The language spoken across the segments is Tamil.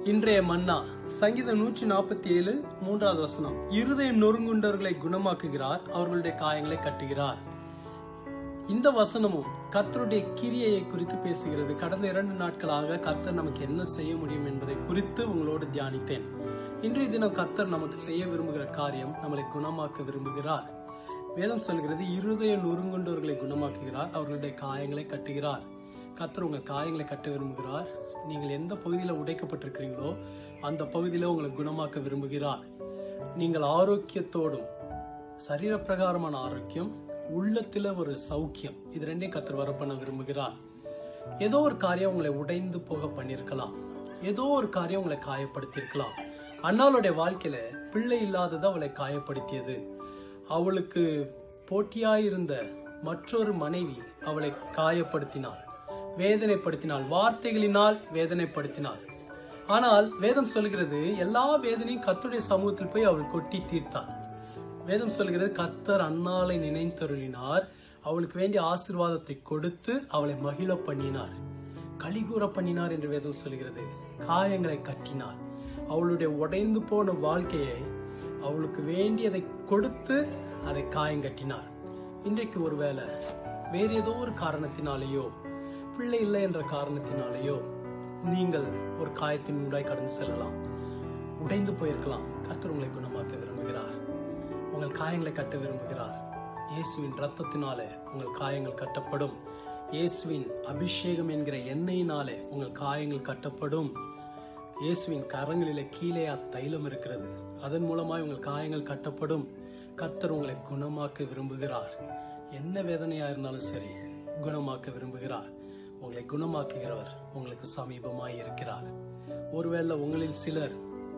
இன்றைய மன்னா சங்கீதம் நூற்றி நாற்பத்தி ஏழு மூன்றாவது வசனம் இருதயம் நொறுங்குண்டவர்களை குணமாக்குகிறார் அவர்களுடைய காயங்களை கட்டுகிறார் இந்த வசனமும் கர்த்தருடைய கிரியையை குறித்து பேசுகிறது கடந்த இரண்டு நாட்களாக கர்த்தர் நமக்கு என்ன செய்ய முடியும் என்பதை குறித்து உங்களோடு தியானித்தேன் இன்றைய தினம் கர்த்தர் நமக்கு செய்ய விரும்புகிற காரியம் நம்மளை குணமாக்க விரும்புகிறார் வேதம் சொல்கிறது இருதய நொறுங்குண்டவர்களை குணமாக்குகிறார் அவர்களுடைய காயங்களை கட்டுகிறார் கர்த்தர் உங்கள் காயங்களை கட்ட விரும்புகிறார் நீங்கள் எந்த பகுதியில் உடைக்கப்பட்டிருக்கிறீங்களோ அந்த பகுதியில் உங்களை குணமாக்க விரும்புகிறார் நீங்கள் ஆரோக்கியத்தோடும் சரீரப்பிரகாரமான ஆரோக்கியம் உள்ளத்துல ஒரு சௌக்கியம் இது ரெண்டையும் கத்தர் வர பண்ண விரும்புகிறார் ஏதோ ஒரு காரியம் உங்களை உடைந்து போக பண்ணியிருக்கலாம் ஏதோ ஒரு காரியம் உங்களை காயப்படுத்தியிருக்கலாம் அண்ணாளுடைய வாழ்க்கையில பிள்ளை இல்லாதது அவளை காயப்படுத்தியது அவளுக்கு போட்டியாயிருந்த மற்றொரு மனைவி அவளை காயப்படுத்தினாள் வேதனைப்படுத்தினாள் வார்த்தைகளினால் வேதனைப்படுத்தினாள் ஆனால் வேதம் சொல்கிறது எல்லா வேதனையும் கர்த்தருடைய சமூகத்தில் போய் அவள் கொட்டி தீர்த்தாள் வேதம் சொல்கிறது கர்த்தர் அன்னாளை நினைத்தருளினார் அவளுக்கு வேண்டிய ஆசீர்வாதத்தை கொடுத்து அவளை மகிழ பண்ணினார் கலிகூற பண்ணினார் என்று வேதம் சொல்கிறது காயங்களை கட்டினார் அவளுடைய உடைந்து போன வாழ்க்கையை அவளுக்கு வேண்டியதை கொடுத்து அதை காயங்கட்டினார் இன்றைக்கு ஒருவேளை வேறு ஏதோ ஒரு காரணத்தினாலேயோ பிள்ளை இல்லை என்ற காரணத்தினாலேயோ நீங்கள் ஒரு காயத்தின் ஊடாய் கடந்து செல்லலாம் உடைந்து போயிருக்கலாம் கர்த்தர் உங்களை குணமாக்க விரும்புகிறார் உங்கள் காயங்களை கட்ட விரும்புகிறார் இயேசுவின் ரத்தத்தினாலே உங்கள் காயங்கள் கட்டப்படும் இயேசுவின் அபிஷேகம் என்கிற எண்ணெயினாலே உங்கள் காயங்கள் கட்டப்படும் இயேசுவின் கரங்களிலே கீழே தைலம் இருக்கிறது அதன் மூலமாய் உங்கள் காயங்கள் கட்டப்படும் கர்த்தர் உங்களை குணமாக்க விரும்புகிறார் என்ன வேதனையா இருந்தாலும் சரி குணமாக்க விரும்புகிறார் உங்களை குணமாக்குகிறவர் உங்களுக்கு சமீபமாய் இருக்கிறார் ஒருவேளை உங்களில் சிலர்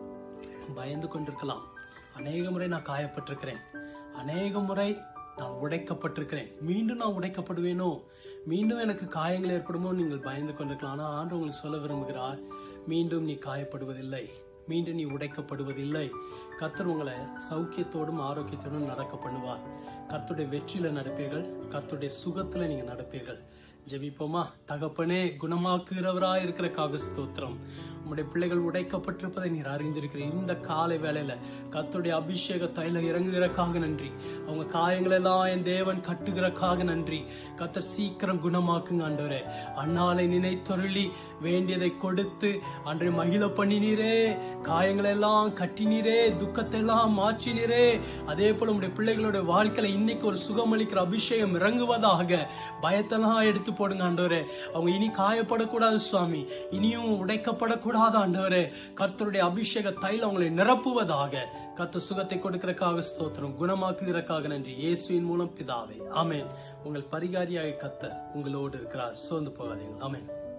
பயந்து கொண்டிருக்கலாம் அநேக முறை நான் காயப்பட்டிருக்கிறேன் அநேக முறை நான் உடைக்கப்பட்டிருக்கிறேன் மீண்டும் நான் உடைக்கப்படுவேனோ மீண்டும் எனக்கு காயங்கள் ஏற்படுமோ நீங்கள் பயந்து கொண்டிருக்கலாம் ஆனால் ஆண்டு உங்களுக்கு சொல்ல விரும்புகிறார் மீண்டும் நீ காயப்படுவதில்லை மீண்டும் நீ உடைக்கப்படுவதில்லை கர்த்தர் உங்களை சௌக்கியத்தோடும் ஆரோக்கியத்தோடும் நடக்க பண்ணுவார் கர்த்தருடைய வெற்றியில நடப்பீர்கள் கர்த்தருடைய சுகத்துல நீங்க நடப்பீர்கள் ஜெபிப்போமா தகப்பனே குணமாக்குகிறவரா இருக்கிறக்காக ஸ்தோத்திரம் உம்முடைய பிள்ளைகள் உடைக்கப்பட்டிருப்பதை நீர் அறிந்திருக்கிற இந்த காலை வேளையில கர்த்தருடைய அபிஷேக தைல இறங்குகிறக்காக நன்றி அவங்க காயங்கள் எல்லாம் என் தேவன் கட்டுகிறக்காக நன்றி கர்த்தர் சீக்கிரம் குணமாக்குங்க ஆண்டவரே அண்ணாலை நினைத்தொருளி வேண்டியதை கொடுத்து அன்றை மகிழ பண்ணினீரே காயங்கள் எல்லாம் கட்டினீரே துக்கத்தை எல்லாம் மாற்றினீரே அதே போல உங்களுடைய பிள்ளைகளுடைய வாழ்க்கையில இன்னைக்கு ஒரு சுகமளிக்கிற அபிஷேகம் இறங்குவதாக பயத்தெல்லாம் எடுத்து போடுங்க ஆண்டவரே அவங்க இனி காயப்படக்கூடாது சுவாமி இனியும் உடைக்கப்படக்கூடாது ஆண்டவரே கர்த்தருடைய அபிஷேக தைல அவங்களை நிரப்புவதாக கர்த்தர் சுகத்தை கொடுக்கிறக்காக ஸ்தோத்திரம் குணமாக்குகிறக்காக நன்றி இயேசுவின் மூலம் பிதாவே ஆமென் உங்கள் பரிகாரியாக கர்த்தர் உங்களோடு இருக்கிறார் சோர்ந்து போகாதீங்க ஆமென்